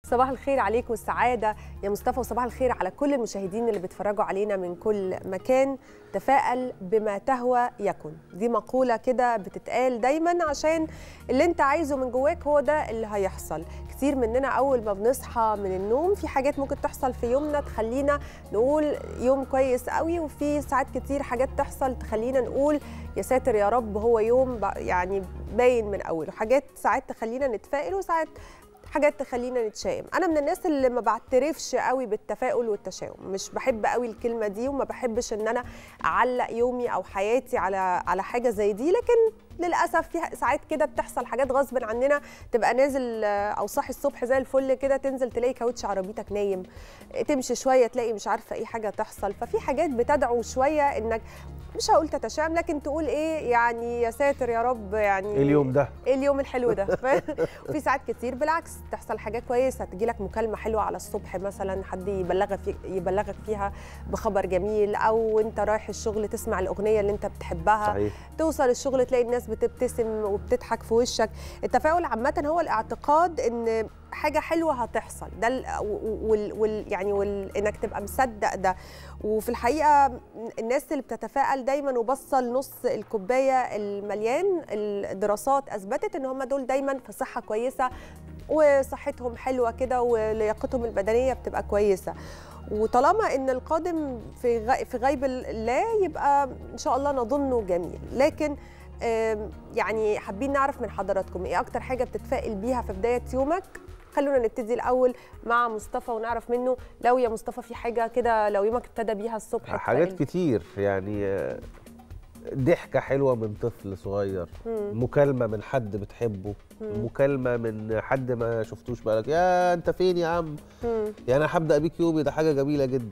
صباح الخير عليك والسعادة يا مصطفى وصباح الخير على كل المشاهدين اللي بيتفرجوا علينا من كل مكان تفائل بما تهوى يكن دي مقولة كده بتتقال دايما عشان اللي انت عايزه من جواك هو ده اللي هيحصل كتير مننا أول ما بنصحى من النوم في حاجات ممكن تحصل في يومنا تخلينا نقول يوم كويس قوي وفي ساعات كتير حاجات تحصل تخلينا نقول يا ساتر يا رب هو يوم يعني باين من أوله حاجات ساعات تخلينا نتفائل وساعات حاجات تخلينا نتشائم انا من الناس اللي ما بعترفش قوي بالتفاؤل والتشاؤم مش بحب قوي الكلمه دي وما بحبش ان انا اعلق يومي او حياتي على على حاجه زي دي لكن للاسف في ساعات كده بتحصل حاجات غصب عننا تبقى نازل او صاحي الصبح زي الفل كده تنزل تلاقي كاوتش عربيتك نايم تمشي شويه تلاقي مش عارفه اي حاجه تحصل ففي حاجات بتدعو شويه انك مش هقول تتشائم لكن تقول ايه يعني يا ساتر يا رب يعني إيه اليوم ده ايه اليوم الحلو ده وفي ساعات كتير بالعكس تحصل حاجات كويسه تجي لك مكالمه حلوه على الصبح مثلا حد يبلغك في يبلغك فيها بخبر جميل او انت رايح الشغل تسمع الاغنيه اللي انت بتحبها صحيح. توصل الشغل تلاقي الناس بتبتسم وبتضحك في وشك التفاؤل عامه هو الاعتقاد ان حاجه حلوه هتحصل ده وال, وال يعني وال انك تبقى مصدق ده وفي الحقيقه الناس اللي بتتفائل دايما وبصل نص الكوبايه المليان الدراسات اثبتت ان هم دول دايما في صحه كويسه وصحتهم حلوه كده ولياقتهم البدنيه بتبقى كويسه وطالما ان القادم في في غيب الله يبقى ان شاء الله نظنه جميل لكن يعني حابين نعرف من حضراتكم ايه اكتر حاجه بتتفائل بيها في بدايه يومك خلونا نبتدي الاول مع مصطفى ونعرف منه لو يا مصطفى في حاجه كده لو يومك ابتدى بيها الصبح حاجات كتير يعني ضحكه حلوه من طفل صغير مم. مكالمه من حد بتحبه مم. مكالمه من حد ما شفتوش بقالك يا انت فين يا عم مم. يعني انا هبدا بيك يومي ده حاجه جميله جدا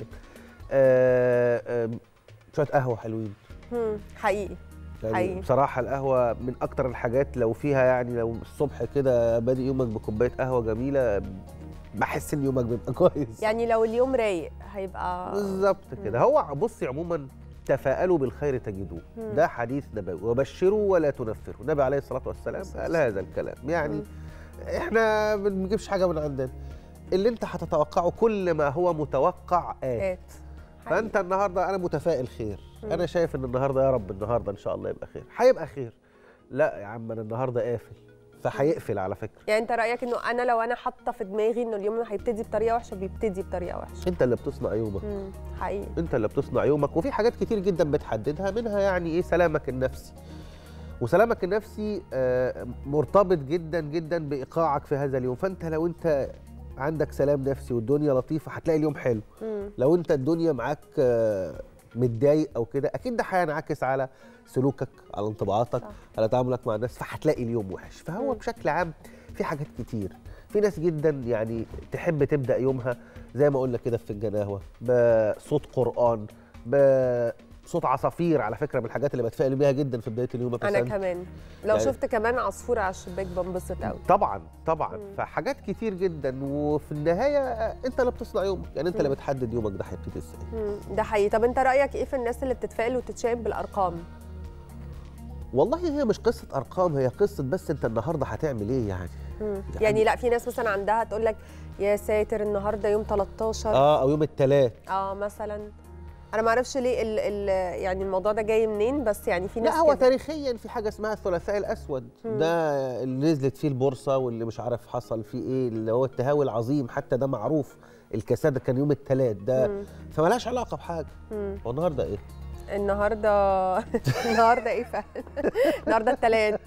آآ آآ شويه قهوه حلوين حقيقي يعني حقيقي. بصراحه القهوه من اكتر الحاجات لو فيها يعني لو الصبح كده بادئ يومك بكوبايه قهوه جميله بحس ان يومك بيبقى كويس يعني لو اليوم رايق هيبقى بالظبط كده هو بصي عموما تفاءلوا بالخير تجدوه مم. ده حديث نبوي وبشروا ولا تنفروا النبي عليه الصلاه والسلام قال هذا الكلام يعني مم. احنا ما بنجيبش حاجه من عندنا اللي انت هتتوقعه كل ما هو متوقع آت, آت. فانت النهارده انا متفائل خير مم. انا شايف ان النهارده يا رب النهارده ان شاء الله يبقى خير هيبقى خير لا يا عم انا النهارده قافل فهيقفل على فكره يعني انت رايك انه انا لو انا حاطه في دماغي انه اليوم هيبتدي بطريقه وحشه بيبتدي بطريقه وحشه انت اللي بتصنع يومك حقيقي انت اللي بتصنع يومك وفي حاجات كتير جدا بتحددها منها يعني ايه سلامك النفسي وسلامك النفسي مرتبط جدا جدا بايقاعك في هذا اليوم فانت لو انت عندك سلام نفسي والدنيا لطيفه هتلاقي اليوم حلو مم. لو انت الدنيا معاك متضايق او كده اكيد ده هينعكس على سلوكك على انطباعاتك صح. على تعاملك مع الناس فهتلاقي اليوم وحش فهو م. بشكل عام في حاجات كتير في ناس جدا يعني تحب تبدا يومها زي ما قلنا كده في فنجان قهوه بصوت قران بصوت عصافير على فكره من الحاجات اللي بتفائل بيها جدا في بدايه اليوم انا كمان لو يعني شفت كمان عصفوره على الشباك بنبسط قوي طبعا طبعا مم. فحاجات كتير جدا وفي النهايه انت اللي بتصنع يومك يعني انت اللي بتحدد يومك ده هيبتدي ازاي ده حقيقي طب انت رايك ايه في الناس اللي بتتفائل وتتشائم بالارقام والله هي مش قصه ارقام هي قصه بس انت النهارده هتعمل ايه يعني يعني, يعني لا في ناس مثلا عندها تقول لك يا ساتر النهارده يوم 13 اه او يوم الثلاث اه مثلا انا ما اعرفش ليه ال ال يعني الموضوع ده جاي منين بس يعني في ناس لا هو كده. تاريخيا في حاجه اسمها الثلاثاء الاسود مم. ده اللي نزلت فيه البورصه واللي مش عارف حصل فيه ايه اللي هو التهاوي العظيم حتى ده معروف الكساد كان يوم الثلاث ده مم. فمالهاش علاقه بحاجه هو النهارده ايه النهارده النهارده ايه فعلا النهارده الثلاث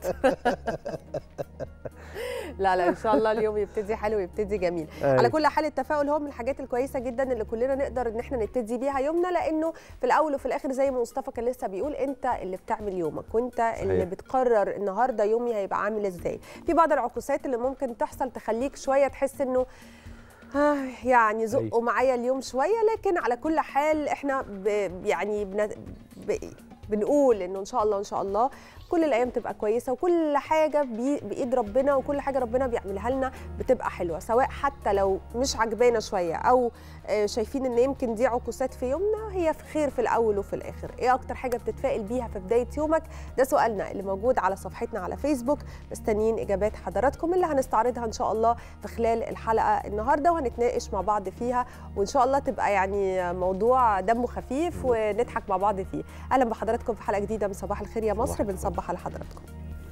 لا لا ان شاء الله اليوم يبتدي حلو ويبتدي جميل أي. على كل حال التفاؤل هو من الحاجات الكويسه جدا اللي كلنا نقدر ان احنا نبتدي بيها يومنا لانه في الاول وفي الاخر زي ما مصطفى كان لسه بيقول انت اللي بتعمل يومك وانت صحيح. اللي بتقرر النهارده يومي هيبقى عامل ازاي في بعض العكوسات اللي ممكن تحصل تخليك شويه تحس انه آه يعني زقوا معايا اليوم شويه لكن على كل حال احنا ب يعني بن ب بنقول انه ان شاء الله ان شاء الله كل الايام تبقى كويسه وكل حاجه بي- بايد ربنا وكل حاجه ربنا بيعملها لنا بتبقى حلوه سواء حتى لو مش عجبانا شويه او آه، شايفين ان يمكن دي عكوسات في يومنا هي في خير في الاول وفي الاخر ايه اكتر حاجه بتتفائل بيها في بدايه يومك ده سؤالنا اللي موجود على صفحتنا على فيسبوك مستنيين اجابات حضراتكم اللي هنستعرضها ان شاء الله في خلال الحلقه النهارده وهنتناقش مع بعض فيها وان شاء الله تبقى يعني موضوع دمه خفيف ونضحك مع بعض فيه اهلا بحضراتكم في حلقه جديده من صباح الخير يا مصر صباح الفل. بنصبح على حضراتكم